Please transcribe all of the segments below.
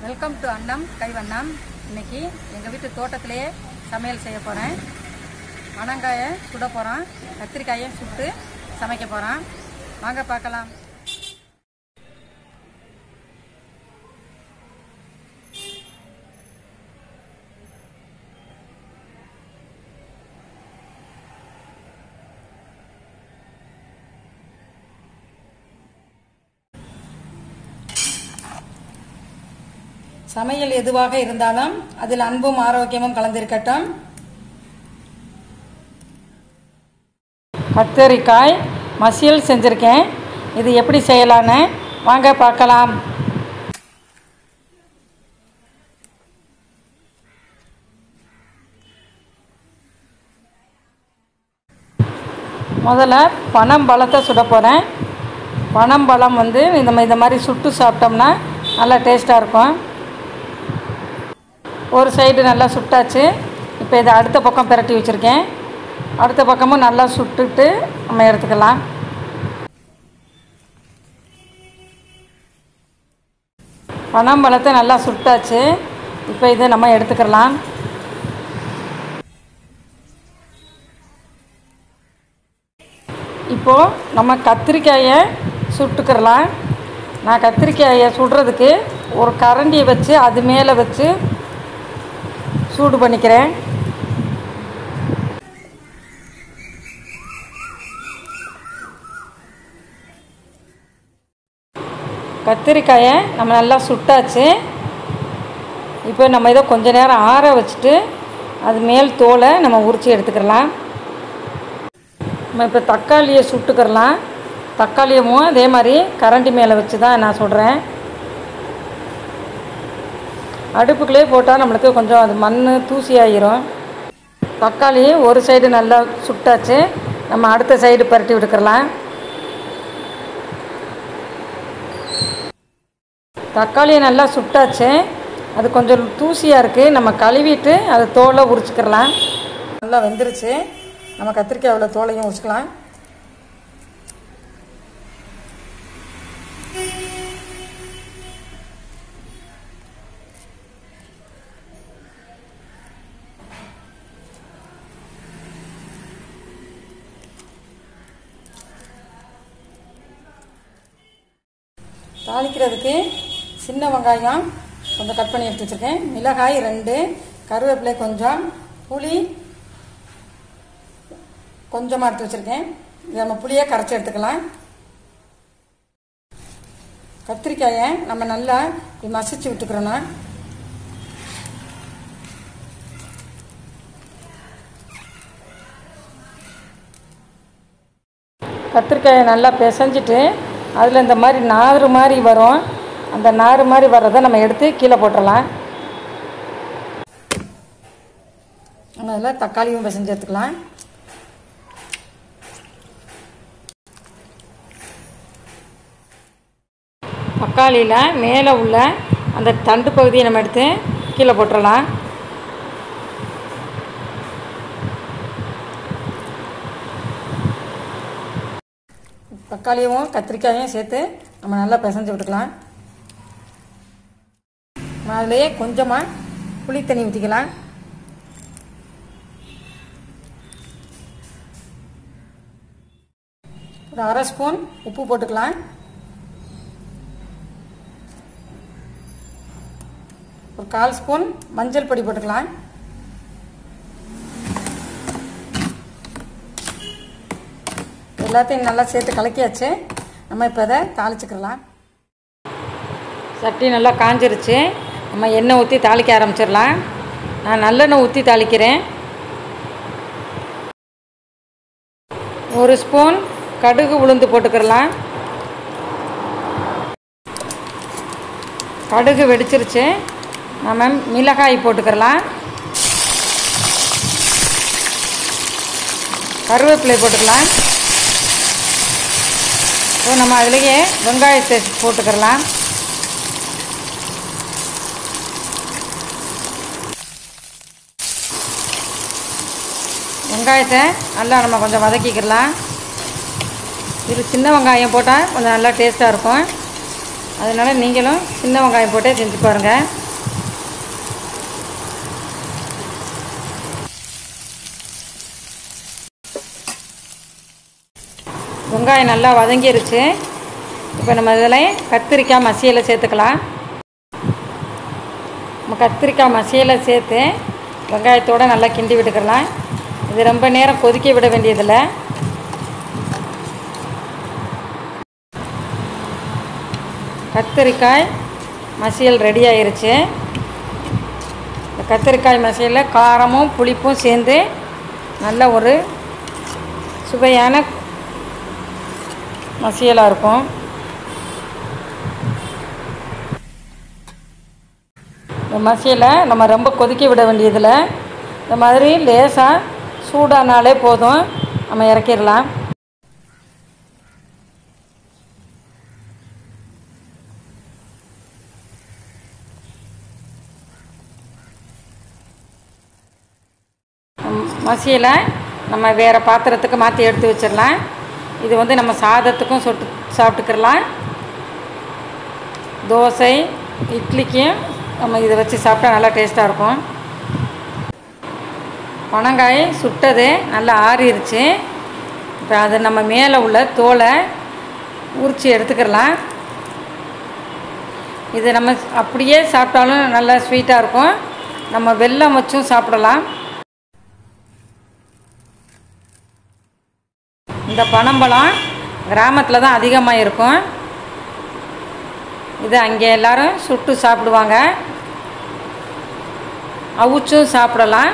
welcome to அன்னம் கைவண்ணம் இன்னைக்கு எங்கள் வீட்டு தோட்டத்திலேயே சமையல் செய்ய போகிறேன் மணங்காயை சுட போகிறோம் கத்திரிக்காயை சுட்டு சமைக்க போகிறோம் வாங்க பார்க்கலாம் சமையல் எதுவாக இருந்தாலும் அதில் அன்பும் ஆரோக்கியமும் கலந்திருக்கட்டும் கத்தரிக்காய் மசியல் செஞ்சுருக்கேன் இது எப்படி செய்யலான்னு வாங்க பார்க்கலாம் முதல்ல பனம் பழத்தை சுட போகிறேன் பனம் பழம் வந்து இந்த மா- இந்த மாதிரி சுட்டு சாப்பிட்டோம்னா நல்லா டேஸ்ட்டாக இருக்கும் ஒரு சைடு நல்லா சுட்டாச்சு இப்போ இதை அடுத்த பக்கம் பிரட்டி வச்சுருக்கேன் அடுத்த பக்கமும் நல்லா சுட்டுட்டு நம்ம எடுத்துக்கலாம் பனம்பழத்தை நல்லா சுட்டாச்சு இப்போ இதை நம்ம எடுத்துக்கலாம் இப்போது நம்ம கத்திரிக்காயை சுட்டுக்கிறலாம் நான் கத்திரிக்காயை சுடுறதுக்கு ஒரு கரண்டியை வச்சு அது மேலே வச்சு சூடு பண்ணிக்கிறேன் கத்திரிக்காயை நம்ம நல்லா சுட்டாச்சு இப்போ நம்ம இதை கொஞ்ச நேரம் ஆற வச்சுட்டு அது மேல் தோலை நம்ம உரித்து எடுத்துக்கிறலாம் நம்ம இப்போ தக்காளியை சுட்டுக்கிறலாம் தக்காளியமும் அதே மாதிரி கரண்டி மேலே வச்சு தான் நான் சுடுறேன் அடுப்புக்குள்ளே போட்டால் நம்மளுக்கு கொஞ்சம் அது மண் தூசி ஆகிரும் தக்காளி ஒரு சைடு நல்லா சுட்டாச்சு நம்ம அடுத்த சைடு பரட்டி விட்டுக்கிறலாம் தக்காளியை நல்லா சுட்டாச்சு அது கொஞ்சம் தூசியாக இருக்குது நம்ம கழுவிட்டு அது தோலை உரிச்சுக்கிறலாம் நல்லா வெந்துருச்சு நம்ம கத்திரிக்காய் உள்ள தோலையும் உரிச்சுக்கலாம் தாளிக்கிறதுக்கு சின்ன வெங்காயம் கொஞ்சம் கட் பண்ணி எடுத்து வச்சுருக்கேன் மிளகாய் ரெண்டு கருவேப்பிலை கொஞ்சம் புளி கொஞ்சமாக எடுத்து வச்சுருக்கேன் இதை நம்ம புளியை கரைச்சி எடுத்துக்கலாம் கத்திரிக்காயை நம்ம நல்லா இப்படி மசிச்சு விட்டுக்கிறோன்னா கத்திரிக்காயை நல்லா பிசைஞ்சிட்டு அதில் இந்த மாதிரி நாறு மாதிரி வரும் அந்த நாறு மாதிரி வர்றதை நம்ம எடுத்து கீழே போட்டுடலாம் நம்ம அதில் தக்காளியும் பிசைஞ்சு எடுத்துக்கலாம் தக்காளியில் மேலே உள்ள அந்த தண்டு பகுதியை நம்ம எடுத்து கீழே போட்டுடலாம் தக்காளியும் கத்திரிக்காயும் சேர்த்து நம்ம நல்லா பிசைஞ்சு விட்டுக்கலாம் நம்ம அதுலேயே கொஞ்சமாக புளி தண்ணி ஊற்றிக்கலாம் ஒரு அரை ஸ்பூன் உப்பு போட்டுக்கலாம் ஒரு கால் ஸ்பூன் மஞ்சள் பொடி போட்டுக்கலாம் எல்லாத்தையும் நல்லா சேர்த்து கலக்கியாச்சு நம்ம இப்போ அதை தாளிச்சுக்கலாம் சட்டி நல்லா காஞ்சிருச்சு நம்ம எண்ணெய் ஊற்றி தாளிக்க ஆரம்பிச்சிடலாம் நான் நல்லெண்ணெய் ஊற்றி தாளிக்கிறேன் ஒரு ஸ்பூன் கடுகு உளுந்து போட்டுக்கிறலாம் கடுகு வெடிச்சிருச்சு நம்ம மிளகாய் போட்டுக்கிறலாம் கருவேப்பிலை போட்டுக்கலாம் இப்போ நம்ம அதுலேயே வெங்காயத்தை போட்டுக்கிறலாம் வெங்காயத்தை நல்லா நம்ம கொஞ்சம் வதக்கிக்கலாம் இது சின்ன வெங்காயம் போட்டால் கொஞ்சம் நல்லா டேஸ்ட்டாக இருக்கும் அதனால் நீங்களும் சின்ன வெங்காயம் போட்டே செஞ்சு பாருங்கள் வெங்காயம் நல்லா வதங்கிருச்சு இப்போ நம்ம இதில் கத்திரிக்காய் மசியலை சேர்த்துக்கலாம் நம்ம கத்திரிக்காய் மசியலை சேர்த்து வெங்காயத்தோடு நல்லா கிண்டி விட்டுக்கலாம் இது ரொம்ப நேரம் கொதிக்க விட வேண்டியதில்லை கத்திரிக்காய் மசியல் ரெடி ஆயிருச்சு இந்த கத்திரிக்காய் மசியலில் காரமும் புளிப்பும் சேர்ந்து நல்ல ஒரு சுவையான மசியலாக இருக்கும் இந்த மசியலை நம்ம ரொம்ப கொதிக்க விட வேண்டியதில்லை இந்த மாதிரி லேசாக சூடானாலே போதும் நம்ம இறக்கிடலாம் மசியலை நம்ம வேறு பாத்திரத்துக்கு மாற்றி எடுத்து வச்சிடலாம் இது வந்து நம்ம சாதத்துக்கும் சொட்டு சாப்பிட்டுக்கிடலாம் தோசை இட்லிக்கும் நம்ம இதை வச்சு சாப்பிட்டா நல்லா டேஸ்ட்டாக இருக்கும் பனங்காய் சுட்டது நல்லா ஆறிடுச்சு இப்போ அது நம்ம மேலே உள்ள தோலை உரித்து எடுத்துக்கிடலாம் இது நம்ம அப்படியே சாப்பிட்டாலும் நல்லா ஸ்வீட்டாக இருக்கும் நம்ம வெல்லம் வச்சும் சாப்பிடலாம் இந்த பனம்பழம் கிராமத்தில் தான் அதிகமாக இருக்கும் இது அங்கே எல்லாரும் சுட்டு சாப்பிடுவாங்க அவிச்சும் சாப்பிடலாம்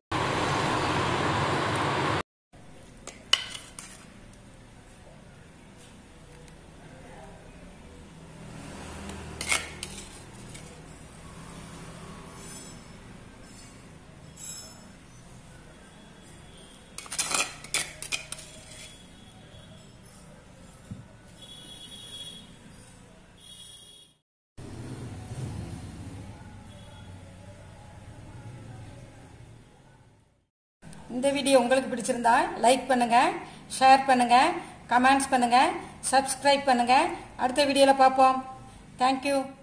இந்த வீடியோ உங்களுக்கு பிடிச்சிருந்தா லைக் பண்ணுங்கள் ஷேர் பண்ணுங்கள் கமெண்ட்ஸ் பண்ணுங்கள் சப்ஸ்கிரைப் பண்ணுங்கள் அடுத்த வீடியோவில் பார்ப்போம் தேங்க்யூ